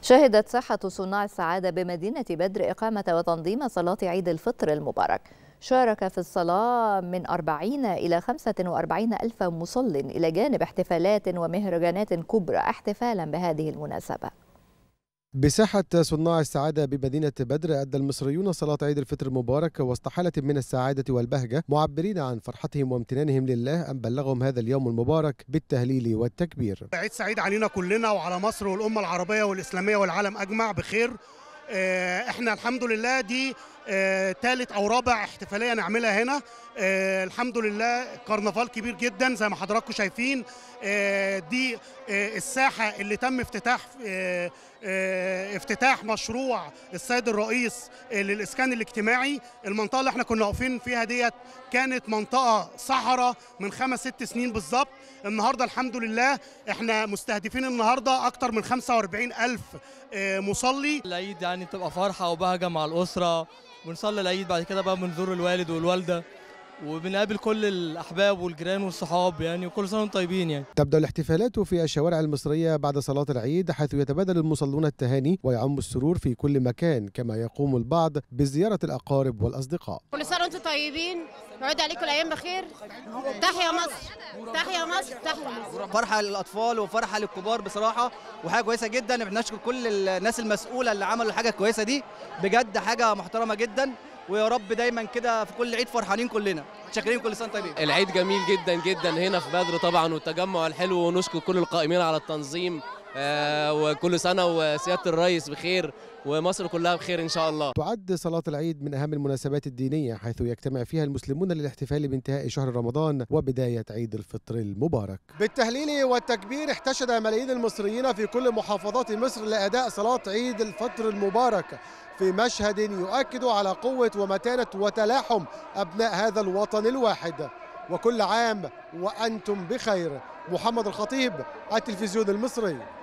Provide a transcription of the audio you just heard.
شهدت ساحة صناع السعادة بمدينة بدر إقامة وتنظيم صلاة عيد الفطر المبارك شارك في الصلاة من 40 إلى 45 ألف مصل إلى جانب احتفالات ومهرجانات كبرى احتفالا بهذه المناسبة بساحة صناع السعادة بمدينة بدر أدى المصريون صلاة عيد الفطر المبارك وسط حالة من السعادة والبهجة معبرين عن فرحتهم وامتنانهم لله أن بلغهم هذا اليوم المبارك بالتهليل والتكبير عيد سعيد علينا كلنا وعلى مصر والأمة العربية والإسلامية والعالم أجمع بخير احنا الحمد لله دي ثالث او رابع احتفاليه نعملها هنا الحمد لله كرنفال كبير جدا زي ما حضراتكم شايفين دي الساحه اللي تم افتتاح افتتاح مشروع السيد الرئيس للاسكان الاجتماعي المنطقه اللي احنا كنا واقفين فيها ديت كانت منطقه صحراء من خمس ست سنين بالظبط النهارده الحمد لله احنا مستهدفين النهارده اكتر من 45 الف مصلي العيد يعني تبقى فرحه وبهجه مع الاسره ونصلي العيد بعد كده بقى بنزور الوالد والوالده وبنقابل كل الاحباب والجيران والصحاب يعني وكل سنه وانتم طيبين يعني تبدا الاحتفالات في الشوارع المصريه بعد صلاه العيد حيث يتبادل المصلون التهاني ويعم السرور في كل مكان كما يقوم البعض بزياره الاقارب والاصدقاء كل سنه وانتم طيبين ويعود عليكم الايام بخير تحيا مصر تحيا مصر تحيا مصر فرحه للاطفال وفرحه للكبار بصراحه وحاجه كويسه جدا بنشكر كل الناس المسؤوله اللي عملوا الحاجه الكويسه دي بجد حاجه محترمه جدا ويا رب دايما كده في كل عيد فرحانين كلنا شاكرين كل سنه طيبين العيد جميل جدا جدا هنا في بدر طبعا والتجمع الحلو ونشكر كل القائمين على التنظيم آه وكل سنه وسياده الرئيس بخير ومصر كلها بخير ان شاء الله. تعد صلاه العيد من اهم المناسبات الدينيه حيث يجتمع فيها المسلمون للاحتفال بانتهاء شهر رمضان وبدايه عيد الفطر المبارك. بالتهليل والتكبير احتشد ملايين المصريين في كل محافظات مصر لاداء صلاه عيد الفطر المبارك في مشهد يؤكد على قوه ومتانه وتلاحم ابناء هذا الوطن الواحد. وكل عام وانتم بخير. محمد الخطيب التلفزيون المصري.